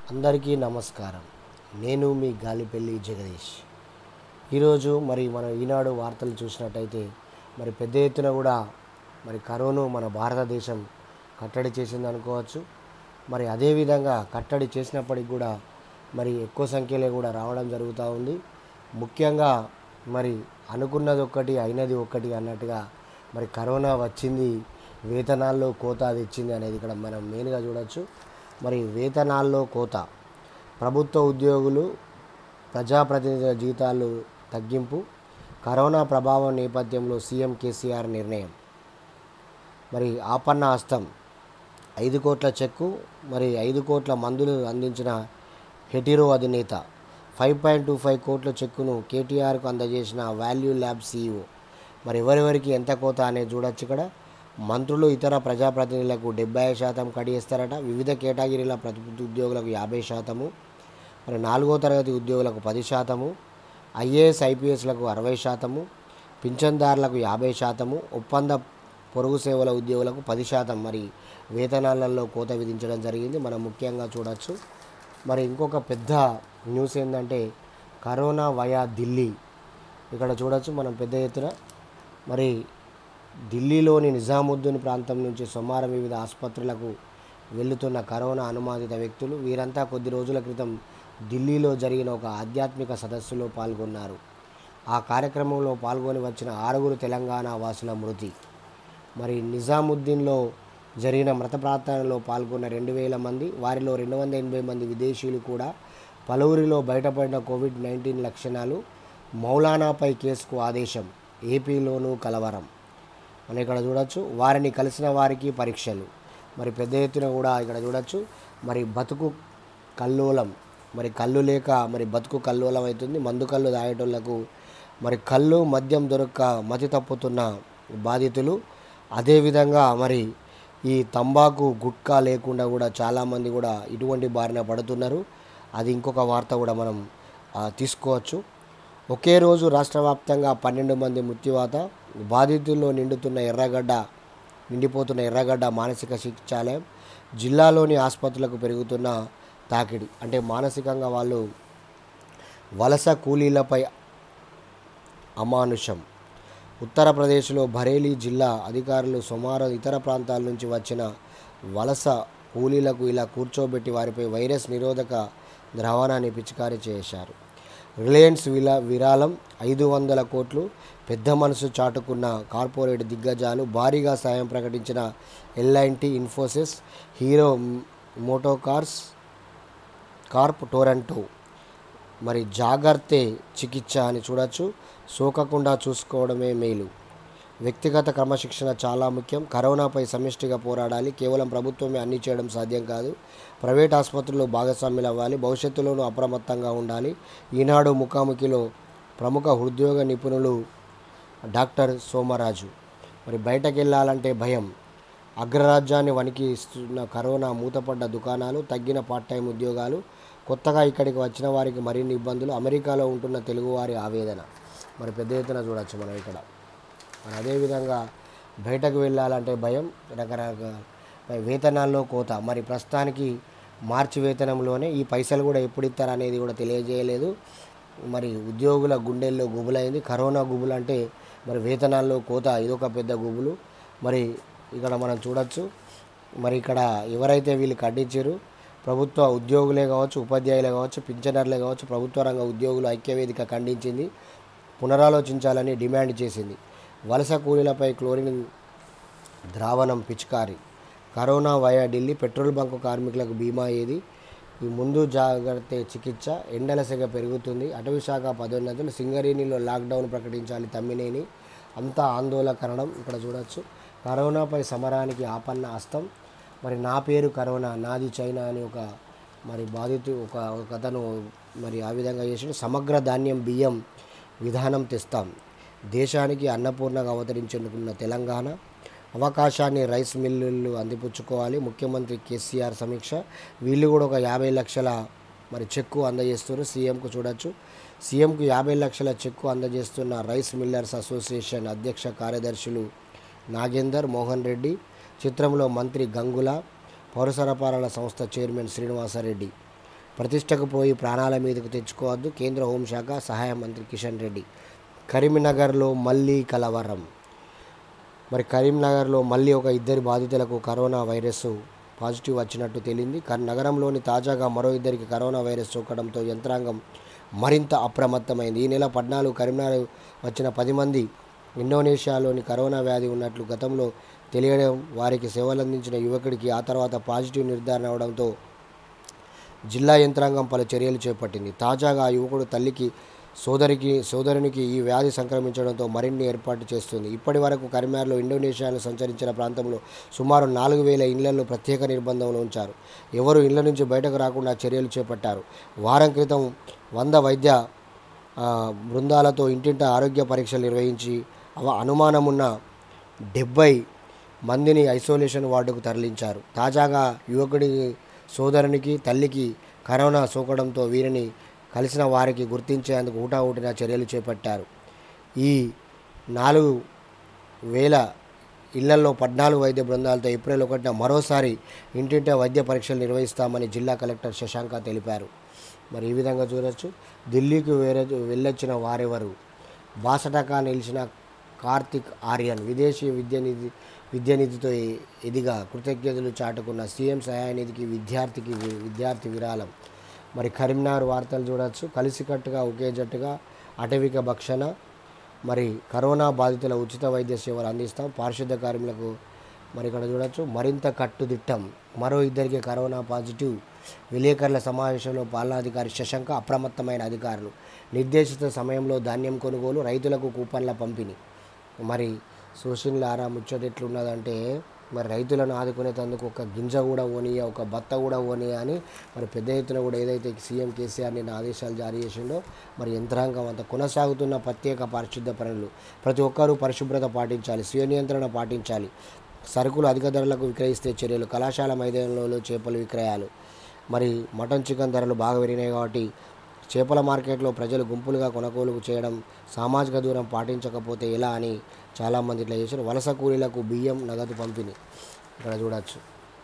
అందరికీ నమస్కారం నేను మీ గాలిపల్లి జగదీష్ ఈరోజు మరి మనం ఈనాడు వార్తలు చూసినట్టయితే మరి పెద్ద ఎత్తున కూడా మరి కరోనా మన భారతదేశం కట్టడి చేసింది అనుకోవచ్చు మరి అదేవిధంగా కట్టడి చేసినప్పటికి కూడా మరి ఎక్కువ సంఖ్యలో కూడా రావడం జరుగుతూ ఉంది ముఖ్యంగా మరి అనుకున్నది ఒక్కటి అయినది ఒక్కటి అన్నట్టుగా మరి కరోనా వచ్చింది వేతనాల్లో కోత తెచ్చింది అనేది ఇక్కడ మనం మెయిన్గా చూడొచ్చు మరి వేతనాల్లో కోత ప్రభుత్వ ఉద్యోగులు ప్రజాప్రతినిధుల జీతాలు తగ్గింపు కరోనా ప్రభావం నేపథ్యంలో సీఎం కేసీఆర్ నిర్ణయం మరి ఆపన్న హస్తం ఐదు కోట్ల చెక్కు మరి ఐదు కోట్ల మందులు అందించిన హెటిరో అధినేత ఫైవ్ పాయింట్ టూ ఫైవ్ కోట్ల చెక్కును కేటీఆర్కు అందజేసిన వాల్యూ ల్యాబ్ సీఈఓ మరి ఎవరెవరికి ఎంత కోత అనేది చూడొచ్చు ఇక్కడ మంత్రులు ఇతర ప్రజాప్రతినిధులకు డెబ్బై శాతం కడియేస్తారట వివిధ కేటగిరీల ప్రభుత్వ ఉద్యోగులకు యాభై శాతము మరి నాలుగో తరగతి ఉద్యోగులకు పది శాతము ఐఏఎస్ ఐపీఎస్లకు అరవై శాతము పింఛన్దారులకు యాభై శాతము ఒప్పంద పొరుగు సేవల ఉద్యోగులకు పది శాతం మరి వేతనాలలో కోత విధించడం జరిగింది మనం ముఖ్యంగా చూడొచ్చు మరి ఇంకొక పెద్ద న్యూస్ ఏంటంటే కరోనా వయా ఢిల్లీ ఇక్కడ చూడొచ్చు మనం పెద్ద ఎత్తున మరి ఢిల్లీలోని నిజాముద్దీన్ ప్రాంతం నుంచి సుమారు వివిధ ఆసుపత్రులకు వెళ్తున్న కరోనా అనుమానిత వ్యక్తులు వీరంతా కొద్ది రోజుల క్రితం ఢిల్లీలో జరిగిన ఒక ఆధ్యాత్మిక సదస్సులో పాల్గొన్నారు ఆ కార్యక్రమంలో పాల్గొని వచ్చిన ఆరుగురు తెలంగాణ వాసుల మృతి మరి నిజాముద్దీన్లో జరిగిన మృత ప్రార్థనలో పాల్గొన్న రెండు వేల మంది వారిలో రెండు వందల ఎనభై మంది విదేశీయులు కూడా పలువురిలో బయటపడిన కోవిడ్ నైన్టీన్ లక్షణాలు మౌలానాపై కేసుకు ఆదేశం ఏపీలోనూ కలవరం మనం ఇక్కడ చూడొచ్చు వారిని కలిసిన వారికి పరీక్షలు మరి పెద్ద ఎత్తున కూడా ఇక్కడ చూడొచ్చు మరి బతుకు కల్లోలం మరి కళ్ళు లేక మరి బతుకు కల్లోలం అవుతుంది మందు కళ్ళు తాగేటోళ్లకు మరి కళ్ళు మద్యం దొరక్క మతి తప్పుతున్న బాధితులు అదేవిధంగా మరి ఈ తంబాకు గుట్కా లేకుండా కూడా చాలామంది కూడా ఇటువంటి బారిన పడుతున్నారు అది ఇంకొక వార్త కూడా మనం ఆ, తీసుకోవచ్చు ఒకే రోజు రాష్ట్ర వ్యాప్తంగా పన్నెండు మంది మృత్యువాత బాధితుల్లో నిండుతున్న ఎర్రగడ్డ నిండిపోతున్న ఎర్రగడ్డ మానసిక చికిత్సాలయం జిల్లాలోని ఆసుపత్రులకు పెరుగుతున్న తాకిడి అంటే మానసికంగా వాళ్ళు వలస కూలీలపై అమానుషం ఉత్తరప్రదేశ్లో బరేలీ జిల్లా అధికారులు సుమారు ఇతర ప్రాంతాల నుంచి వచ్చిన వలస కూలీలకు ఇలా కూర్చోబెట్టి వారిపై వైరస్ నిరోధక ద్రావణాన్ని పిచికారీ చేశారు రిలయన్స్ విలా విరాళం ఐదు వందల కోట్లు పెద్ద మనసు చాటుకున్న కార్పొరేట్ దిగ్గజాలు భారీగా సాయం ప్రకటించిన ఎల్ఐన్టీ ఇన్ఫోసిస్ హీరో మోటోకార్స్ కార్ప్ టొరంటో మరి జాగ్రత్తే చికిత్స అని చూడొచ్చు సోకకుండా చూసుకోవడమే మేలు వ్యక్తిగత క్రమశిక్షణ చాలా ముఖ్యం కరోనాపై సమిష్టిగా పోరాడాలి కేవలం ప్రభుత్వమే అన్ని చేయడం సాధ్యం కాదు ప్రైవేట్ ఆసుపత్రుల్లో భాగస్వామ్యులు అవ్వాలి భవిష్యత్తులోనూ అప్రమత్తంగా ఉండాలి ఈనాడు ముఖాముఖిలో ప్రముఖ ఉద్యోగ నిపుణులు డాక్టర్ సోమరాజు మరి బయటకు వెళ్ళాలంటే భయం అగ్రరాజ్యాన్ని వణికిస్తున్న కరోనా మూతపడ్డ దుకాణాలు తగ్గిన పార్ట్ టైం ఉద్యోగాలు కొత్తగా ఇక్కడికి వచ్చిన వారికి మరిన్ని ఇబ్బందులు అమెరికాలో ఉంటున్న తెలుగువారి ఆవేదన మరి పెద్ద ఎత్తున చూడొచ్చు మనం ఇక్కడ మరి అదేవిధంగా బయటకు వెళ్ళాలంటే భయం రకరకాల వేతనాల్లో కోత మరి ప్రస్తుతానికి మార్చి వేతనంలోనే ఈ పైసలు కూడా ఎప్పుడు ఇస్తారు అనేది కూడా తెలియజేయలేదు మరి ఉద్యోగుల గుండెల్లో గుబులైంది కరోనా గుబులు అంటే మరి వేతనాల్లో కోత ఇదొక పెద్ద గుబులు మరి ఇక్కడ మనం చూడొచ్చు మరి ఇక్కడ ఎవరైతే వీళ్ళు ఖండించారు ప్రభుత్వ ఉద్యోగులే కావచ్చు ఉపాధ్యాయులే కావచ్చు పింఛనర్లే కావచ్చు ప్రభుత్వ రంగ ఉద్యోగులు ఐక్యవేదిక ఖండించింది పునరాలోచించాలని డిమాండ్ చేసింది వలస కూలీలపై క్లోరిన్ ద్రావణం పిచికారి corona via Delhi petrol bunk కార్మికులకు బీమా ఏది ఈ ముందు జాగ్రత్త చికిత్స ఎండల సెగ పెరుగుతుంది అటవీ శాఖ పదోన్నతులు సింగరేణిలో లాక్డౌన్ ప్రకటించాలి తమ్మినేని అంతా ఆందోళనకరణం ఇక్కడ చూడొచ్చు కరోనాపై సమరానికి ఆపన్న హస్తం మరి నా పేరు కరోనా నాది చైనా అని ఒక మరి బాధితు ఒక ఒక అతను మరి ఆ విధంగా చేసి సమగ్ర ధాన్యం బియ్యం విధానం తెస్తాం దేశానికి అన్నపూర్ణగా అవతరించుకున్న తెలంగాణ అవకాశాన్ని రైస్ మిల్లులు అందిపుచ్చుకోవాలి ముఖ్యమంత్రి కేసీఆర్ సమీక్ష వీళ్ళు కూడా ఒక యాభై లక్షల మరి చెక్కు అందజేస్తున్నారు సీఎంకు చూడొచ్చు సీఎంకు యాభై లక్షల చెక్కు అందజేస్తున్న రైస్ మిల్లర్స్ అసోసియేషన్ అధ్యక్ష కార్యదర్శులు నాగేందర్ మోహన్ రెడ్డి చిత్రంలో మంత్రి గంగుల పౌర సరఫరాల సంస్థ చైర్మన్ శ్రీనివాసరెడ్డి ప్రతిష్టకు పోయి ప్రాణాల మీదకు తెచ్చుకోవద్దు కేంద్ర హోంశాఖ సహాయ మంత్రి కిషన్ రెడ్డి కరీంనగర్లో మళ్ళీ కలవరం మరి కరీంనగర్లో మళ్ళీ ఒక ఇద్దరి బాధితులకు కరోనా వైరస్ పాజిటివ్ వచ్చినట్టు తేలింది కర్- నగరంలోని తాజాగా మరో ఇద్దరికి కరోనా వైరస్ సోకడంతో యంత్రాంగం మరింత అప్రమత్తమైంది ఈ నెల పద్నాలుగు కరీంనగర్ వచ్చిన పది మంది ఇండోనేషియాలోని కరోనా వ్యాధి ఉన్నట్లు గతంలో తెలియడం వారికి సేవలందించిన యువకుడికి ఆ తర్వాత పాజిటివ్ నిర్ధారణ అవడంతో జిల్లా యంత్రాంగం పలు చర్యలు చేపట్టింది తాజాగా ఆ యువకుడు తల్లికి సోదరికి సోదరునికి ఈ వ్యాధి సంక్రమించడంతో మరిన్ని ఏర్పాటు చేస్తుంది ఇప్పటి వరకు కరీంనగర్లో ఇండోనేషియాను సంచరించిన ప్రాంతంలో సుమారు నాలుగు వేల ఇళ్లలో ప్రత్యేక నిర్బంధంలో ఉంచారు ఎవరు ఇళ్ల నుంచి బయటకు రాకుండా చర్యలు చేపట్టారు వారం క్రితం వంద వైద్య ఆ, బృందాలతో ఇంటింట ఆరోగ్య పరీక్షలు నిర్వహించి అవ అనుమానమున్న డెబ్బై మందిని ఐసోలేషన్ వార్డుకు తరలించారు తాజాగా యువకుడి సోదరునికి తల్లికి కరోనా సోకడంతో వీరిని కలిసిన వారికి గుర్తించేందుకు ఊటాఊటిన చర్యలు చేపట్టారు ఈ నాలుగు వేల ఇళ్లలో పద్నాలుగు వైద్య బృందాలతో ఏప్రిల్ ఒకటిన మరోసారి ఇంటింట వైద్య పరీక్షలు నిర్వహిస్తామని జిల్లా కలెక్టర్ శశాంక తెలిపారు మరి ఈ విధంగా చూడొచ్చు ఢిల్లీకి వేరే వెళ్ళొచ్చిన వారెవరు బాసటగా నిలిచిన కార్తిక్ ఆర్యన్ విదేశీ విద్యానిధి విద్యానిధితో ఎ- ఎదిగా కృతజ్ఞతలు చాటుకున్న సీఎం సహాయనిధికి విద్యార్థికి వి- విద్యార్థి విరాళం మరి కరీంనగర్ వార్తలు చూడొచ్చు కలిసికట్టుగా ఒకే జట్టుగా అటవిక భక్షణ మరి కరోనా బాధితుల ఉచిత వైద్య సేవలు అందిస్తాం పారిశుద్ధ కార్మికులకు మరి ఇక్కడ చూడొచ్చు మరింత కట్టుదిట్టం మరో ఇద్దరికి కరోనా పాజిటివ్ విలేకరుల సమావేశంలో పాలనాధికారి శశంక అప్రమత్తమైన అధికారులు నిర్దేశిత సమయంలో ధాన్యం కొనుగోలు రైతులకు కూపన్ల పంపిణీ మరి సోషల్ ఆరా ముచ్చట ఎట్లున్నదంటే మరి రైతులను ఆదుకునేందుకు ఒక గింజ కూడా ఓనియ ఒక బత్త కూడా ఓనియ అని మరి పెద్ద ఎత్తున కూడా ఏదైతే సీఎం కేసీఆర్ నిన్న ఆదేశాలు జారీ చేసిండో మరి యంత్రాంగం అంతా కొనసాగుతున్న ప్రత్యేక పారిశుద్ధ పనులు ప్రతి ఒక్కరూ పరిశుభ్రత పాటించాలి స్వీయ నియంత్రణ పాటించాలి సరుకులు అధిక ధరలకు విక్రయిస్తే చర్యలు కళాశాల మైదానంలో చేపల విక్రయాలు మరి మటన్ చికెన్ ధరలు బాగా పెరిగినాయి కాబట్టి చేపల మార్కెట్లో ప్రజలు గుంపులుగా కొనుగోలు చేయడం సామాజిక దూరం పాటించకపోతే ఎలా అని చాలామంది ఇట్లా చేశారు వలస కూలీలకు బియ్యం నగదు పంపిణీ ఇక్కడ చూడొచ్చు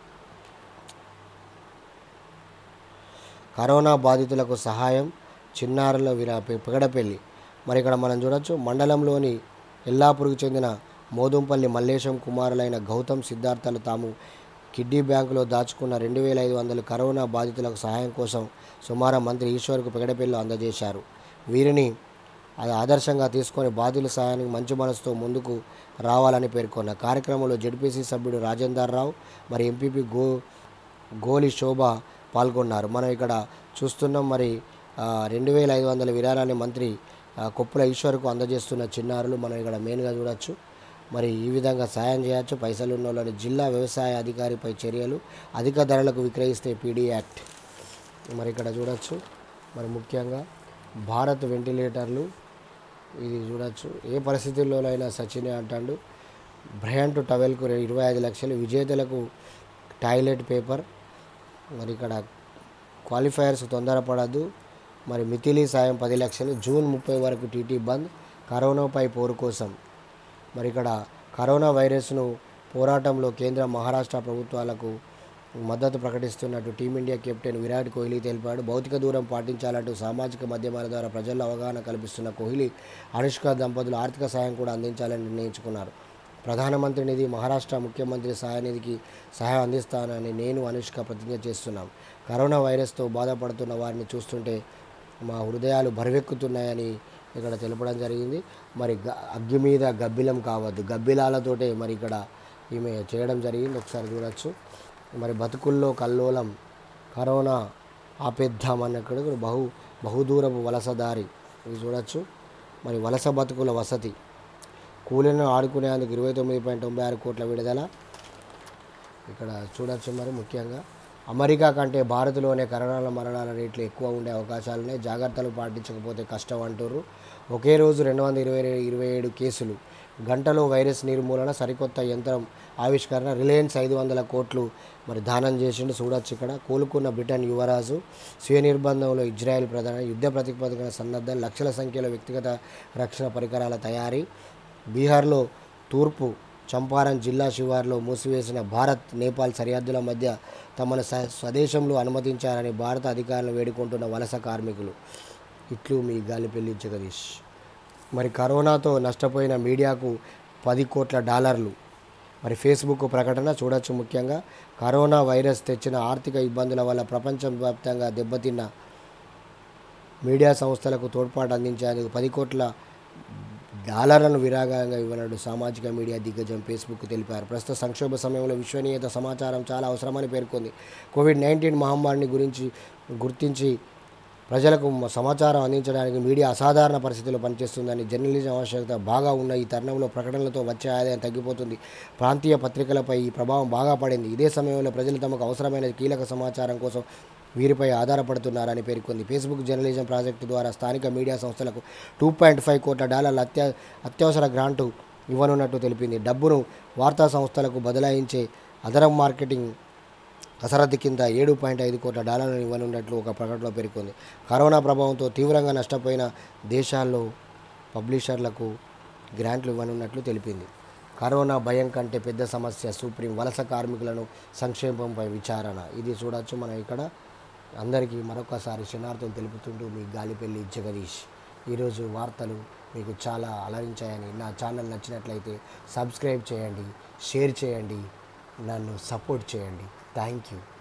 కరోనా బాధితులకు సహాయం చిన్నారుల విరా పెగడపల్లి మరి ఇక్కడ మనం చూడొచ్చు మండలంలోని ఎల్లాపూర్కు చెందిన మోదుంపల్లి మల్లేశం కుమారులైన గౌతమ్ సిద్ధార్థలు తాము కిడ్నీ బ్యాంకులో దాచుకున్న రెండు వేల ఐదు వందలు కరోనా బాధితులకు సహాయం కోసం సుమారు మంత్రి ఈశ్వర్కు పెగడపల్లిలో అందజేశారు వీరిని అది ఆదర్శంగా తీసుకొని బాధితుల సహాయానికి మంచి మనసుతో ముందుకు రావాలని పేర్కొన్న కార్యక్రమంలో జడ్పీసీ సభ్యుడు రాజేందర్ రావు మరి ఎంపీపీ గో గోలి శోభ పాల్గొన్నారు మనం ఇక్కడ చూస్తున్నాం మరి ఆ, రెండు వేల ఐదు వందల విరాళాన్ని మంత్రి ఆ, కొప్పుల ఈశ్వర్కు అందజేస్తున్న చిన్నారులు మనం ఇక్కడ మెయిన్గా చూడొచ్చు మరి ఈ విధంగా సాయం చేయొచ్చు పైసలు ఉన్న వాళ్ళని జిల్లా వ్యవసాయ అధికారిపై చర్యలు అధిక ధరలకు విక్రయిస్తే పీడీ యాక్ట్ మరి ఇక్కడ చూడొచ్చు మరి ముఖ్యంగా భారత్ వెంటిలేటర్లు ఇది చూడొచ్చు ఏ పరిస్థితుల్లోనైనా సచినే అంటాడు బ్రయాంట్ టవెల్కు రె- ఇరవై ఐదు లక్షలు విజేతలకు టాయిలెట్ పేపర్ మరి ఇక్కడ క్వాలిఫైయర్స్ తొందరపడద్దు మరి మిథిలీ సాయం పది లక్షలు జూన్ ముప్పై వరకు టీటీ బంద్ కరోనాపై పోరు కోసం మరి ఇక్కడ కరోనా వైరస్ను పోరాటంలో కేంద్ర మహారాష్ట్ర ప్రభుత్వాలకు మద్దతు ప్రకటిస్తున్నట్టు టీమిండియా కెప్టెన్ విరాట్ కోహ్లీ తెలిపాడు భౌతిక దూరం పాటించాలంటూ సామాజిక మాధ్యమాల ద్వారా ప్రజల్లో అవగాహన కల్పిస్తున్న కోహ్లీ అనుష్క దంపతులు ఆర్థిక సాయం కూడా అందించాలని నిర్ణయించుకున్నారు ప్రధానమంత్రి నిధి మహారాష్ట్ర ముఖ్యమంత్రి సహాయనిధికి సహాయం అందిస్తానని నేను అనుష్క ప్రతిజ్ఞ చేస్తున్నాం కరోనా వైరస్తో బాధపడుతున్న వారిని చూస్తుంటే మా హృదయాలు బరువెక్కుతున్నాయని ఇక్కడ తెలపడం జరిగింది మరి గ- అగ్గి మీద గబ్బిలం కావద్దు గబ్బిలాలతోటే మరి ఇక్కడ ఈమె చేయడం జరిగింది ఒకసారి చూడొచ్చు మరి బతుకుల్లో కల్లోలం కరోనా ఆపేద్దామన్నక్కడ బహు బహుదూరపు వలసదారి ఇది చూడొచ్చు మరి వలస బతుకుల వసతి కూలీలను ఆడుకునేందుకు ఇరవై తొమ్మిది పాయింట్ తొంభై ఆరు కోట్ల విడుదల ఇక్కడ చూడొచ్చు మరి ముఖ్యంగా అమెరికా కంటే భారత్లోనే కరోనా మరణాల రేట్లు ఎక్కువ ఉండే అవకాశాలున్నాయి జాగ్రత్తలు పాటించకపోతే కష్టం అంటుర్రు ఒకే రోజు రెండు వందల ఇరవై ఇరవై ఏడు కేసులు గంటలో వైరస్ నిర్మూలన సరికొత్త యంత్రం ఆవిష్కరణ రిలయన్స్ ఐదు వందల కోట్లు మరి దానం చేసిండు చూడొచ్చు ఇక్కడ కోలుకున్న బ్రిటన్ యువరాజు స్వీయ నిర్బంధంలో ఇజ్రాయెల్ ప్రధాని యుద్ధ ప్రతిపాదన సన్నద్ధం లక్షల సంఖ్యలో వ్యక్తిగత రక్షణ పరికరాల తయారీ బీహార్లో తూర్పు చంపారన్ జిల్లా శివార్లో మూసివేసిన భారత్ నేపాల్ సరిహద్దుల మధ్య తమను స స్వదేశంలో అనుమతించాలని భారత అధికారులు వేడుకుంటున్న వలస కార్మికులు ఇట్లు మీ గాలిపల్లి జగదీష్ మరి కరోనాతో నష్టపోయిన మీడియాకు పది కోట్ల డాలర్లు మరి ఫేస్బుక్ ప్రకటన చూడొచ్చు ముఖ్యంగా కరోనా వైరస్ తెచ్చిన ఆర్థిక ఇబ్బందుల వల్ల ప్రపంచవ్యాప్తంగా దెబ్బతిన్న మీడియా సంస్థలకు తోడ్పాటు అందించేందుకు పది కోట్ల డాలర్లను విరాగంగా ఇవ్వనుడు సామాజిక మీడియా దిగ్గజం ఫేస్బుక్ తెలిపారు ప్రస్తుత సంక్షోభ సమయంలో విశ్వనీయత సమాచారం చాలా అవసరమని పేర్కొంది కోవిడ్ నైన్టీన్ మహమ్మారిని గురించి గుర్తించి ప్రజలకు మ- సమాచారం అందించడానికి మీడియా అసాధారణ పరిస్థితుల్లో పనిచేస్తుందని జర్నలిజం ఆవశ్యకత బాగా ఉన్న ఈ తరుణంలో ప్రకటనలతో వచ్చే ఆదాయం తగ్గిపోతుంది ప్రాంతీయ పత్రికలపై ఈ ప్రభావం బాగా పడింది ఇదే సమయంలో ప్రజలు తమకు అవసరమైన కీలక సమాచారం కోసం వీరిపై ఆధారపడుతున్నారని పేర్కొంది ఫేస్బుక్ జర్నలిజం ప్రాజెక్టు ద్వారా స్థానిక మీడియా సంస్థలకు టూ పాయింట్ ఫైవ్ కోట్ల డాలర్ల అత్య అత్యవసర గ్రాంటు ఇవ్వనున్నట్టు తెలిపింది డబ్బును వార్తా సంస్థలకు బదలాయించే అదనం మార్కెటింగ్ కసరత్తు కింద ఏడు పాయింట్ ఐదు కోట్ల డాలర్లను ఇవ్వనున్నట్లు ఒక ప్రకటనలో పేర్కొంది కరోనా ప్రభావంతో తీవ్రంగా నష్టపోయిన దేశాల్లో పబ్లిషర్లకు గ్రాంట్లు ఇవ్వనున్నట్లు తెలిపింది కరోనా భయం కంటే పెద్ద సమస్య సుప్రీం వలస కార్మికులను సంక్షేమంపై విచారణ ఇది చూడొచ్చు మనం ఇక్కడ అందరికీ మరొకసారి క్షణార్థం తెలుపుతుంటూ మీ గాలిపల్లి జగదీష్ ఈరోజు వార్తలు మీకు చాలా అలరించాయని నా ఛానల్ నచ్చినట్లయితే సబ్స్క్రైబ్ చేయండి షేర్ చేయండి నన్ను సపోర్ట్ చేయండి థ్యాంక్ యూ